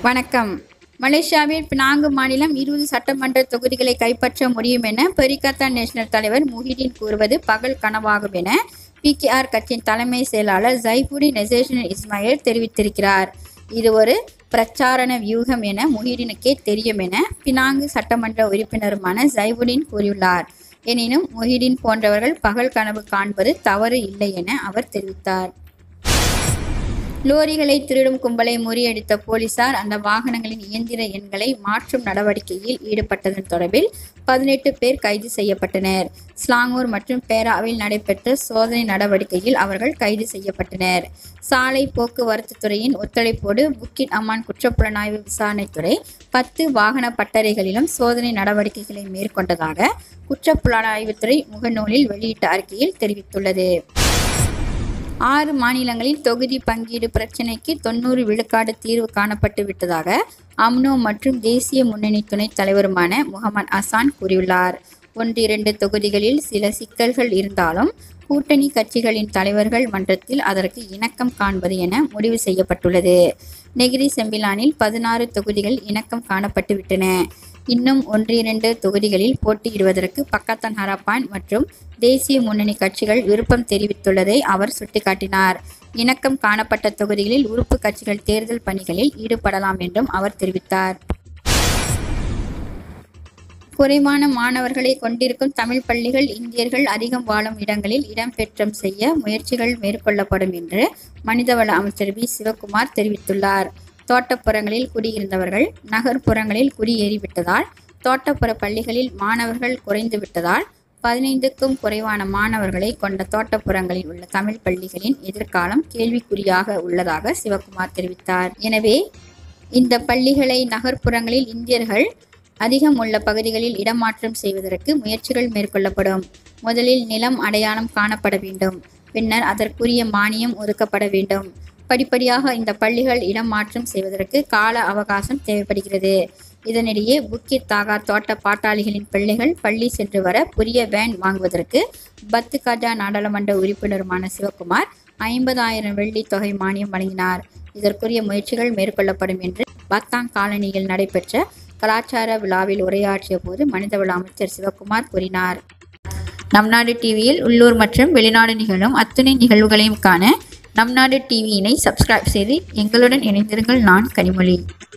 வணக்கம் மலேசியாவில் பினாங்கு மாநிலம் இருபது சட்டமன்ற தொகுதிகளை கைப்பற்ற முடியும் என பெரிகத்தான் நேஷனல் தலைவர் முஹிதீன் கூறுவது பகல் கனவாகும் என பிகேஆர் கட்சியின் தலைமை செயலாளர் ஜைபுடி நெசேஷன் இஸ்மாயில் தெரிவித்திருக்கிறார் இது ஒரு பிரச்சாரண வியூகம் என முஹிதீனுக்கே தெரியும் என பினாங்கு சட்டமன்ற உறுப்பினருமான ஜைபுடின் கூறியுள்ளார் எனினும் முஹிதீன் போன்றவர்கள் பகல் கனவு காண்பது தவறு இல்லை என அவர் தெரிவித்தார் லோரிகளை திருடும் கும்பலை முறியடித்த போலீசார் அந்த வாகனங்களின் இயந்திர எண்களை மாற்றும் நடவடிக்கையில் ஈடுபட்டதன் தொடர்பில் பதினெட்டு பேர் கைது செய்யப்பட்டனர் ஸ்லாங்கூர் மற்றும் பேராவில் நடைபெற்ற சோதனை நடவடிக்கையில் அவர்கள் கைது செய்யப்பட்டனர் சாலை போக்குவரத்து துறையின் ஒத்துழைப்போடு புக்கிட் அமான் குற்றப்புலனாய்வு விசாரணைத்துறை பத்து வாகன பட்டறைகளிலும் சோதனை நடவடிக்கைகளை மேற்கொண்டதாக குற்றப்புலனாய்வுத்துறை முகநூலில் வெளியிட்ட அறிக்கையில் தெரிவித்துள்ளது ஆறு மாநிலங்களில் தொகுதி பங்கீடு பிரச்சினைக்கு தொண்ணூறு விழுக்காடு தீர்வு காணப்பட்டு விட்டதாக அம்னோ மற்றும் தேசிய முன்னணி துணைத் தலைவருமான முகமது அசான் கூறியுள்ளார் ஒன்றிரண்டு தொகுதிகளில் சில சிக்கல்கள் இருந்தாலும் கூட்டணி கட்சிகளின் தலைவர்கள் மன்றத்தில் அதற்கு இணக்கம் காண்பது என முடிவு செய்யப்பட்டுள்ளது நெகிரி செம்பிலானில் பதினாறு தொகுதிகள் இணக்கம் காணப்பட்டு விட்டன இன்னும் ஒன்றிரண்டு தொகுதிகளில் போட்டியிடுவதற்கு பக்கத்தான் ஹராப்பான் மற்றும் தேசிய முன்னணி கட்சிகள் விருப்பம் தெரிவித்துள்ளதை அவர் சுட்டிக்காட்டினார் இணக்கம் காணப்பட்ட தொகுதிகளில் உறுப்பு கட்சிகள் தேர்தல் பணிகளில் ஈடுபடலாம் என்றும் அவர் தெரிவித்தார் குறைவான மாணவர்களை கொண்டிருக்கும் தமிழ் பள்ளிகள் இந்தியர்கள் அதிகம் வாழும் இடங்களில் இடம்பெற்றம் செய்ய முயற்சிகள் மேற்கொள்ளப்படும் என்று மனிதவள அமைச்சர் வி சிவகுமார் தெரிவித்துள்ளார் தோட்டப்புறங்களில் குடியிருந்தவர்கள் நகர்ப்புறங்களில் குடியேறிவிட்டதால் தோட்டப்புற பள்ளிகளில் மாணவர்கள் குறைந்து விட்டதால் பதினைந்துக்கும் குறைவான மாணவர்களை கொண்ட தோட்டப்புறங்களில் உள்ள தமிழ் பள்ளிகளின் எதிர்காலம் கேள்விக்குறியாக உள்ளதாக சிவகுமார் தெரிவித்தார் எனவே இந்த பள்ளிகளை நகர்ப்புறங்களில் இந்தியர்கள் அதிகம் உள்ள பகுதிகளில் இடமாற்றம் செய்வதற்கு முயற்சிகள் மேற்கொள்ளப்படும் முதலில் நிலம் அடையாளம் காணப்பட வேண்டும் பின்னர் அதற்குரிய மானியம் ஒதுக்கப்பட வேண்டும் படிப்படியாக இந்த பள்ளிகள் இடம் மாற்றம் செய்வதற்கு கால அவகாசம் தேவைப்படுகிறது இதனிடையே புக்கித் தாகா தோட்ட பாட்டாளிகளின் பிள்ளைகள் பள்ளி சென்று வர புதிய வேன் வாங்குவதற்கு பத்து காஜா நாடாளுமன்ற உறுப்பினருமான சிவகுமார் ஐம்பதாயிரம் வெள்ளி தொகை மானியம் வழங்கினார் இதற்குரிய முயற்சிகள் மேற்கொள்ளப்படும் என்று பத்தாங் காலனியில் நடைபெற்ற கலாச்சார விழாவில் உரையாற்றிய போது மனிதவள அமைச்சர் சிவகுமார் கூறினார் நம் நாடு டிவியில் உள்ளூர் மற்றும் வெளிநாடு நிகழும் அத்துணை நிகழ்வுகளையும் காண நம் நாடு டிவியினை சப்ஸ்கிரைப் செய்து எங்களுடன் இணைந்திருங்கள் நான் கனிமொழி